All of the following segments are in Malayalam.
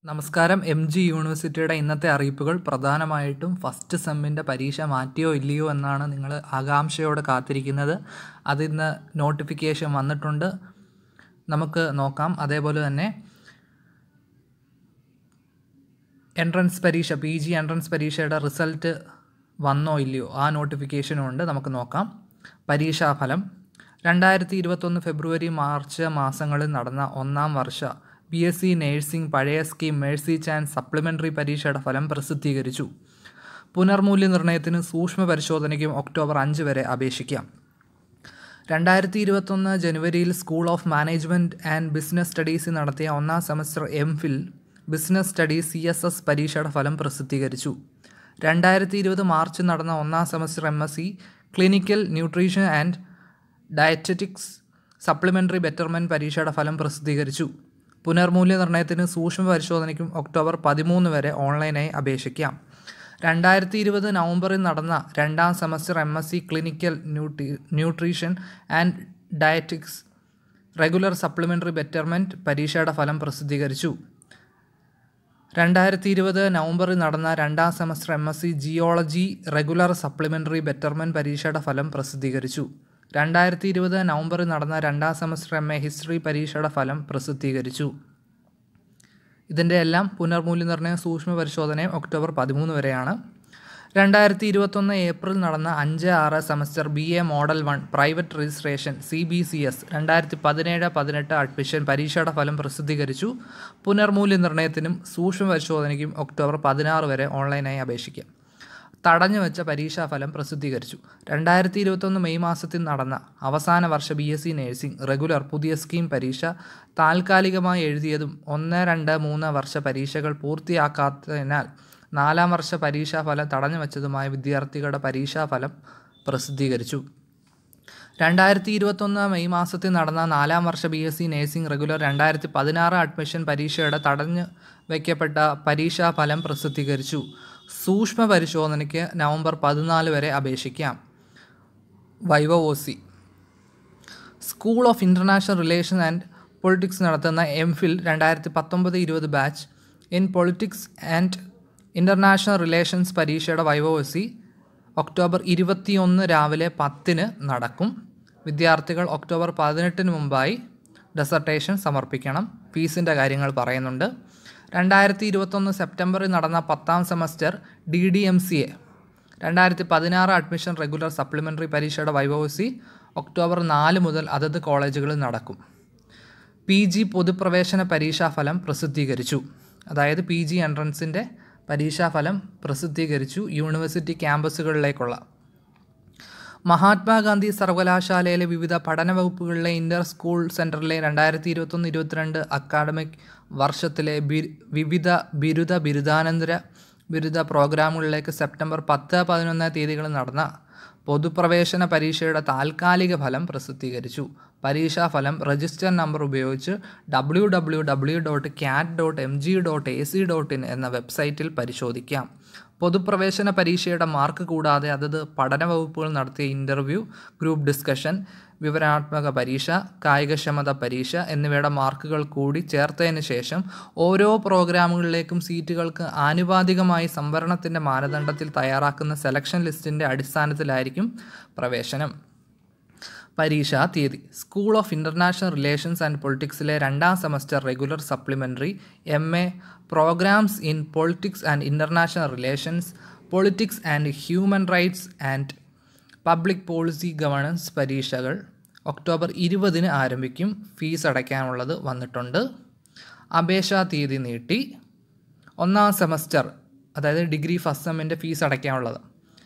നമസ്കാരം എം ജി യൂണിവേഴ്സിറ്റിയുടെ ഇന്നത്തെ അറിയിപ്പുകൾ പ്രധാനമായിട്ടും ഫസ്റ്റ് സെമ്മിൻ്റെ പരീക്ഷ മാറ്റിയോ ഇല്ലയോ എന്നാണ് നിങ്ങൾ ആകാംക്ഷയോടെ കാത്തിരിക്കുന്നത് അതിന്ന് നോട്ടിഫിക്കേഷൻ വന്നിട്ടുണ്ട് നമുക്ക് നോക്കാം അതേപോലെ തന്നെ എൻട്രൻസ് പരീക്ഷ പി ജി എൻട്രൻസ് പരീക്ഷയുടെ റിസൾട്ട് വന്നോ ഇല്ലയോ ആ നോട്ടിഫിക്കേഷനും ഉണ്ട് നമുക്ക് നോക്കാം പരീക്ഷാഫലം രണ്ടായിരത്തി ഇരുപത്തൊന്ന് ഫെബ്രുവരി മാർച്ച് മാസങ്ങളിൽ നടന്ന ഒന്നാം വർഷ ബി എസ് സി നേഴ്സിംഗ് പഴയ സ്കീം മേഴ്സി ചാൻസ് സപ്ലിമെൻ്ററി പരീക്ഷയുടെ ഫലം പ്രസിദ്ധീകരിച്ചു പുനർമൂല്യനിർണ്ണയത്തിന് സൂക്ഷ്മ പരിശോധനയ്ക്കും ഒക്ടോബർ അഞ്ച് വരെ അപേക്ഷിക്കാം രണ്ടായിരത്തി ഇരുപത്തൊന്ന് ജനുവരിയിൽ school of management and business സ്റ്റഡീസിൽ നടത്തിയ ഒന്നാം semester M Phil business studies C S S പരീക്ഷയുടെ ഫലം പ്രസിദ്ധീകരിച്ചു രണ്ടായിരത്തി ഇരുപത് മാർച്ച് നടന്ന ഒന്നാം semester M S C clinical nutrition and dietetics supplementary betterment പരീക്ഷയുടെ ഫലം പ്രസിദ്ധീകരിച്ചു പുനർമൂല്യനിർണ്ണയത്തിന് സൂക്ഷ്മ പരിശോധനയ്ക്കും ഒക്ടോബർ പതിമൂന്ന് വരെ ഓൺലൈനായി അപേക്ഷിക്കാം രണ്ടായിരത്തി ഇരുപത് നവംബറിൽ നടന്ന രണ്ടാം semester M S C clinical nutri nutrition and dietetics regular supplementary betterment പരീക്ഷയുടെ ഫലം പ്രസിദ്ധീകരിച്ചു രണ്ടായിരത്തി ഇരുപത് നവംബറിൽ നടന്ന രണ്ടാം semester M S C geology regular supplementary betterment പരീക്ഷയുടെ ഫലം പ്രസിദ്ധീകരിച്ചു രണ്ടായിരത്തി ഇരുപത് നവംബറിൽ നടന്ന രണ്ടാം സെമസ്റ്റർ എം എ ഹിസ്റ്ററി പരീക്ഷയുടെ ഫലം പ്രസിദ്ധീകരിച്ചു ഇതിൻ്റെ എല്ലാം പുനർമൂല്യനിർണ്ണയ സൂക്ഷ്മ പരിശോധനയും ഒക്ടോബർ പതിമൂന്ന് വരെയാണ് രണ്ടായിരത്തി ഇരുപത്തൊന്ന് ഏപ്രിൽ നടന്ന അഞ്ച് ആറ് semester B A model one private registration C B C S രണ്ടായിരത്തി പതിനേഴ് പതിനെട്ട് അഡ്മിഷൻ പരീക്ഷയുടെ ഫലം പ്രസിദ്ധീകരിച്ചു പുനർമൂല്യനിർണ്ണയത്തിനും സൂക്ഷ്മ പരിശോധനയ്ക്കും ഒക്ടോബർ പതിനാറ് വരെ ഓൺലൈനായി അപേക്ഷിക്കാം തടഞ്ഞു വെച്ച പരീക്ഷാഫലം പ്രസിദ്ധീകരിച്ചു രണ്ടായിരത്തി ഇരുപത്തൊന്ന് മെയ് മാസത്തിൽ നടന്ന അവസാന വർഷ B S C nursing regular പുതിയ സ്കീം പരീക്ഷ താൽക്കാലികമായി എഴുതിയതും ഒന്ന് രണ്ട് മൂന്ന് വർഷ പരീക്ഷകൾ പൂർത്തിയാക്കാത്തതിനാൽ നാലാം വർഷ പരീക്ഷാഫലം തടഞ്ഞു വെച്ചതുമായ വിദ്യാർത്ഥികളുടെ പരീക്ഷാഫലം പ്രസിദ്ധീകരിച്ചു രണ്ടായിരത്തി ഇരുപത്തൊന്ന് മെയ് മാസത്തിൽ നടന്ന നാലാം വർഷ B S C nursing regular രണ്ടായിരത്തി പതിനാറ് അഡ്മിഷൻ പരീക്ഷയുടെ തടഞ്ഞു വയ്ക്കപ്പെട്ട പരീക്ഷാഫലം പ്രസിദ്ധീകരിച്ചു സൂക്ഷ്മ പരിശോധനയ്ക്ക് നവംബർ പതിനാല് വരെ അപേക്ഷിക്കാം viva voce school of international relation and politics നടത്തുന്ന എം ഫിൽ രണ്ടായിരത്തി പത്തൊമ്പത് ഇരുപത് batch in politics and international relations പരീക്ഷയുടെ വൈവ ഒ സി ഒക്ടോബർ ഇരുപത്തിയൊന്ന് രാവിലെ പത്തിന് നടക്കും വിദ്യാർത്ഥികൾ ഒക്ടോബർ പതിനെട്ടിന് മുമ്പായി ഡെസർട്ടേഷൻ സമർപ്പിക്കണം ഫീസിൻ്റെ കാര്യങ്ങൾ പറയുന്നുണ്ട് രണ്ടായിരത്തി ഇരുപത്തൊന്ന് സെപ്റ്റംബറിൽ നടന്ന പത്താം semester D D M C A രണ്ടായിരത്തി പതിനാറ് അഡ്മിഷൻ റെഗുലർ സപ്ലിമെൻ്ററി പരീക്ഷയുടെ വൈവോസി ഒക്ടോബർ നാല് മുതൽ അതത് കോളേജുകളിൽ നടക്കും പി ജി പൊതുപ്രവേശന പരീക്ഷാഫലം പ്രസിദ്ധീകരിച്ചു അതായത് പി ജി എൻട്രൻസിൻ്റെ പരീക്ഷാഫലം പ്രസിദ്ധീകരിച്ചു യൂണിവേഴ്സിറ്റി ക്യാമ്പസുകളിലേക്കുള്ള മഹാത്മാഗാന്ധി സർവകലാശാലയിലെ വിവിധ പഠന വകുപ്പുകളിലെ ഇൻ്റർ സ്കൂൾ സെൻറ്ററിലെ രണ്ടായിരത്തി ഇരുപത്തൊന്ന് ഇരുപത്തിരണ്ട് അക്കാഡമിക് വർഷത്തിലെ ബി വിവിധ ബിരുദ ബിരുദാനന്തര ബിരുദ പ്രോഗ്രാമുകളിലേക്ക് സെപ്റ്റംബർ പത്ത് പതിനൊന്ന് തീയതികളിൽ നടന്ന പൊതുപ്രവേശന പരീക്ഷയുടെ താൽക്കാലിക ഫലം പ്രസിദ്ധീകരിച്ചു പരീക്ഷാഫലം രജിസ്റ്റർ നമ്പർ ഉപയോഗിച്ച് W W W dot cat dot M G dot A C dot in എന്ന വെബ്സൈറ്റിൽ പരിശോധിക്കാം പൊതുപ്രവേശന പരീക്ഷയുടെ മാർക്ക് കൂടാതെ അതത് പഠന വകുപ്പുകൾ നടത്തിയ ഇൻ്റർവ്യൂ ഗ്രൂപ്പ് ഡിസ്കഷൻ വിവരണാത്മക പരീക്ഷ കായികക്ഷമത പരീക്ഷ എന്നിവയുടെ മാർക്കുകൾ കൂടി ചേർത്തതിന് ശേഷം ഓരോ പ്രോഗ്രാമുകളിലേക്കും സീറ്റുകൾക്ക് ആനുപാതികമായി സംവരണത്തിൻ്റെ മാനദണ്ഡത്തിൽ തയ്യാറാക്കുന്ന സെലക്ഷൻ ലിസ്റ്റിൻ്റെ അടിസ്ഥാനത്തിലായിരിക്കും പ്രവേശനം പരീക്ഷാ തീയതി school of international relations and പൊളിറ്റിക്സിലെ രണ്ടാം semester regular supplementary M A programs in politics and international relations politics and human rights and public policy governance പരീക്ഷകൾ ഒക്ടോബർ ഇരുപതിന് ആരംഭിക്കും ഫീസ് അടയ്ക്കാനുള്ളത് വന്നിട്ടുണ്ട് അപേക്ഷാ തീയതി നീട്ടി ഒന്നാം സെമസ്റ്റർ അതായത് ഡിഗ്രി ഫസ്റ്റ് സെമ്മിൻ്റെ ഫീസ് അടയ്ക്കാനുള്ളത്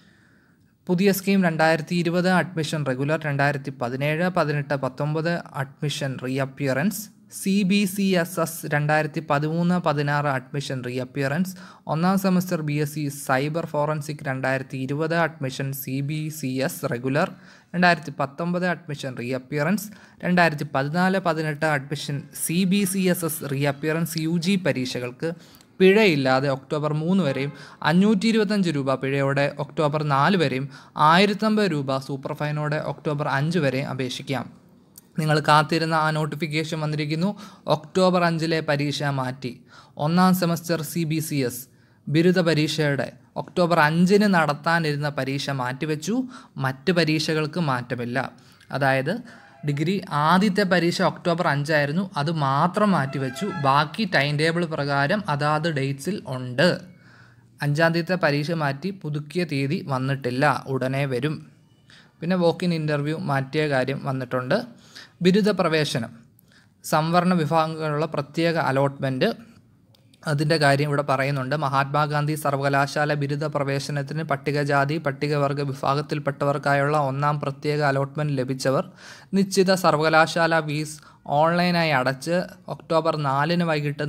പുതിയ സ്കീം രണ്ടായിരത്തി ഇരുപത് അഡ്മിഷൻ റെഗുലർ രണ്ടായിരത്തി പതിനേഴ് പതിനെട്ട് പത്തൊമ്പത് admission reappearance C B C S S രണ്ടായിരത്തി പതിമൂന്ന് പതിനാറ് അഡ്മിഷൻ റീഅപ്പിയറൻസ് ഒന്നാം semester B S C cyber forensic രണ്ടായിരത്തി ഇരുപത് admission C B C S regular രണ്ടായിരത്തി പത്തൊമ്പത് അഡ്മിഷൻ റീഅപ്പിയറൻസ് രണ്ടായിരത്തി പതിനാല് പതിനെട്ട് admission C B C S S reappearance U G പരീക്ഷകൾക്ക് പിഴയില്ലാതെ ഒക്ടോബർ മൂന്ന് വരെയും അഞ്ഞൂറ്റി ഇരുപത്തഞ്ച് രൂപ പിഴയോടെ ഒക്ടോബർ നാല് വരെയും ആയിരത്തമ്പത് രൂപ സൂപ്പർ ഫൈനോടെ ഒക്ടോബർ അഞ്ച് വരെയും അപേക്ഷിക്കാം നിങ്ങൾ കാത്തിരുന്ന ആ നോട്ടിഫിക്കേഷൻ വന്നിരിക്കുന്നു ഒക്ടോബർ അഞ്ചിലെ പരീക്ഷ മാറ്റി ഒന്നാം semester C B C S ബിരുദ പരീക്ഷയുടെ ഒക്ടോബർ അഞ്ചിന് നടത്താനിരുന്ന പരീക്ഷ മാറ്റിവെച്ചു മറ്റ് പരീക്ഷകൾക്ക് മാറ്റമില്ല അതായത് ഡിഗ്രി ആദ്യത്തെ പരീക്ഷ ഒക്ടോബർ അഞ്ചായിരുന്നു അത് മാത്രം മാറ്റിവെച്ചു ബാക്കി ടൈം ടേബിൾ പ്രകാരം അതാത് ഡേറ്റ്സിൽ ഉണ്ട് അഞ്ചാം തീയതിത്തെ പരീക്ഷ മാറ്റി പുതുക്കിയ തീയതി വന്നിട്ടില്ല ഉടനെ വരും പിന്നെ വോക്കിൻ ഇൻ്റർവ്യൂ മാറ്റിയ കാര്യം വന്നിട്ടുണ്ട് ബിരുദ പ്രവേശനം സംവരണ വിഭാഗങ്ങളുള്ള പ്രത്യേക അലോട്ട്മെൻറ്റ് അതിൻ്റെ കാര്യം ഇവിടെ പറയുന്നുണ്ട് മഹാത്മാഗാന്ധി സർവകലാശാല ബിരുദ പ്രവേശനത്തിന് പട്ടികജാതി പട്ടികവർഗ വിഭാഗത്തിൽപ്പെട്ടവർക്കായുള്ള ഒന്നാം പ്രത്യേക അലോട്ട്മെൻറ്റ് ലഭിച്ചവർ നിശ്ചിത സർവകലാശാല ഫീസ് ഓൺലൈനായി അടച്ച് ഒക്ടോബർ നാലിന് വൈകിട്ട്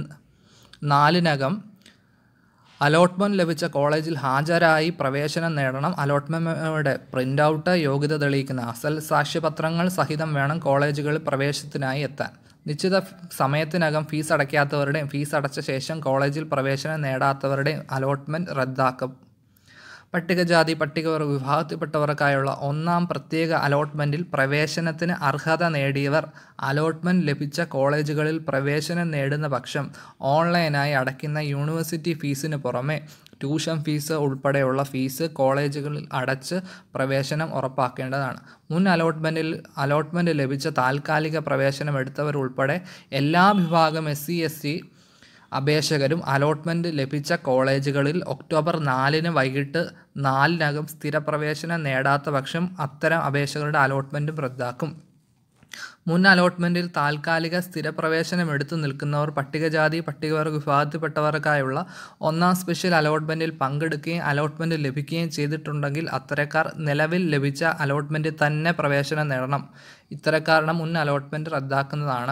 നാലിനകം അലോട്ട്മെൻറ്റ് ലഭിച്ച കോളേജിൽ ഹാജരായി പ്രവേശനം നേടണം അലോട്ട്മെൻറ്റുടെ പ്രിൻ്റ് ഔട്ട് യോഗ്യത തെളിയിക്കുന്ന അസൽ സാക്ഷ്യപത്രങ്ങൾ സഹിതം വേണം കോളേജുകളിൽ പ്രവേശനത്തിനായി എത്താൻ നിശ്ചിത സമയത്തിനകം ഫീസ് അടയ്ക്കാത്തവരുടെയും ഫീസ് അടച്ച ശേഷം കോളേജിൽ പ്രവേശനം നേടാത്തവരുടെയും അലോട്ട്മെൻറ്റ് റദ്ദാക്കും പട്ടികജാതി പട്ടികവർഗ വിഭാഗത്തിൽപ്പെട്ടവർക്കായുള്ള ഒന്നാം പ്രത്യേക അലോട്ട്മെൻറ്റിൽ പ്രവേശനത്തിന് അർഹത നേടിയവർ അലോട്ട്മെൻറ്റ് ലഭിച്ച കോളേജുകളിൽ പ്രവേശനം നേടുന്ന പക്ഷം ഓൺലൈനായി അടയ്ക്കുന്ന യൂണിവേഴ്സിറ്റി ഫീസിന് പുറമെ ട്യൂഷൻ ഫീസ് ഉൾപ്പെടെയുള്ള ഫീസ് കോളേജുകളിൽ അടച്ച് പ്രവേശനം ഉറപ്പാക്കേണ്ടതാണ് മുൻ അലോട്ട്മെൻറ്റിൽ അലോട്ട്മെൻറ്റ് ലഭിച്ച താൽക്കാലിക പ്രവേശനം എടുത്തവരുൾപ്പെടെ എല്ലാ വിഭാഗം എസ് സി എസ് ടി അപേക്ഷകരും അലോട്ട്മെൻറ്റ് ലഭിച്ച കോളേജുകളിൽ ഒക്ടോബർ നാലിന് വൈകിട്ട് നാലിനകം സ്ഥിരപ്രവേശനം നേടാത്ത പക്ഷം അത്തരം അപേക്ഷകളുടെ അലോട്ട്മെൻറ്റും റദ്ദാക്കും മുൻ അലോട്ട്മെൻറ്റിൽ താൽക്കാലിക സ്ഥിരപ്രവേശനം എടുത്തു നിൽക്കുന്നവർ പട്ടികജാതി പട്ടികവർഗ വിഭാഗത്തിൽപ്പെട്ടവർക്കായുള്ള ഒന്നാം സ്പെഷ്യൽ അലോട്ട്മെൻറ്റിൽ പങ്കെടുക്കുകയും അലോട്ട്മെൻറ്റ് ലഭിക്കുകയും ചെയ്തിട്ടുണ്ടെങ്കിൽ അത്തരക്കാർ നിലവിൽ ലഭിച്ച അലോട്ട്മെൻറ്റിൽ തന്നെ പ്രവേശനം നേടണം ഇത്തരക്കാരുടെ മുൻ അലോട്ട്മെൻറ്റ് റദ്ദാക്കുന്നതാണ്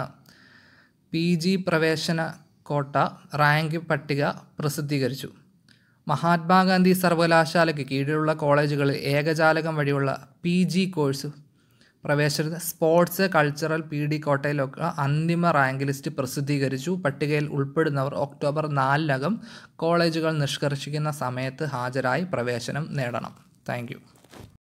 പി ജി പ്രവേശന കോട്ട റാങ്ക് പട്ടിക പ്രസിദ്ധീകരിച്ചു മഹാത്മാഗാന്ധി സർവകലാശാലയ്ക്ക് കീഴിലുള്ള കോളേജുകളിൽ ഏകജാലകം വഴിയുള്ള പി ജി കോഴ്സ് പ്രവേശന സ്പോർട്സ് കൾച്ചറൽ പി ഡി കോട്ടയിലൊക്കെ അന്തിമ റാങ്ക് ലിസ്റ്റ് പ്രസിദ്ധീകരിച്ചു പട്ടികയിൽ ഉൾപ്പെടുന്നവർ ഒക്ടോബർ നാലിനകം കോളേജുകൾ നിഷ്കർഷിക്കുന്ന സമയത്ത് ഹാജരായി പ്രവേശനം നേടണം താങ്ക്